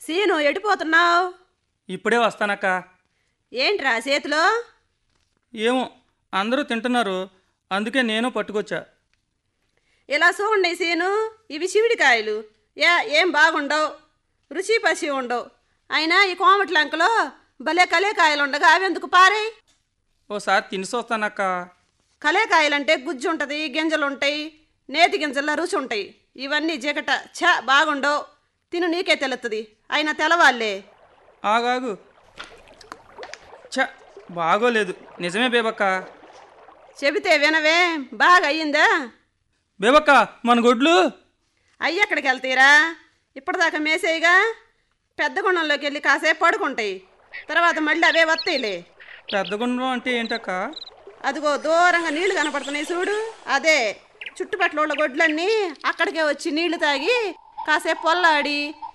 scene ఎడిపోతున్నావు ఇప్పుడే వస్తానక్క ఏంట్రా చేతిలో ఏమో అందరూ తింటున్నారు అందుకే నేను పట్టుకొచ్చా ఇలా చూడండి సీను ఇవి శివుడికాయలు ఏ ఏం బాగుండవు రుచి పసి ఉండవు అయినా ఈ కోమట్లంకలో భలే కలేకాయలు ఉండగా అవెందుకు పారే ఓసారి తినిసి వస్తానక్క కలేకాయలంటే గుజ్జు ఉంటుంది గింజలు ఉంటాయి నేతి గింజల్లో రుచి ఉంటాయి ఇవన్నీ జిగట ఛ బాగుండవు తిను నీకే తెలుస్తుంది అయినా తెలవాలే ఆగాగు ఛ బాగోలేదు నిజమే బేబక్క చెబితే వినవే బాగా అయ్యిందా బేబక్క మన గొడ్లు అయ్యి ఎక్కడికి వెళ్తాయిరా ఇప్పటిదాకా మేసేయిగా పెద్ద గుణంలోకి వెళ్ళి కాసేపు పడుకుంటాయి తర్వాత మళ్ళీ అవే వస్తాయిలే పెద్ద గుండం అంటే ఏంటక్క అదిగో దూరంగా నీళ్లు కనపడుతున్నాయి చూడు అదే చుట్టుపక్కల ఉన్న గొడ్లన్నీ అక్కడికే వచ్చి నీళ్లు తాగి కాసేపు పొల్లాడి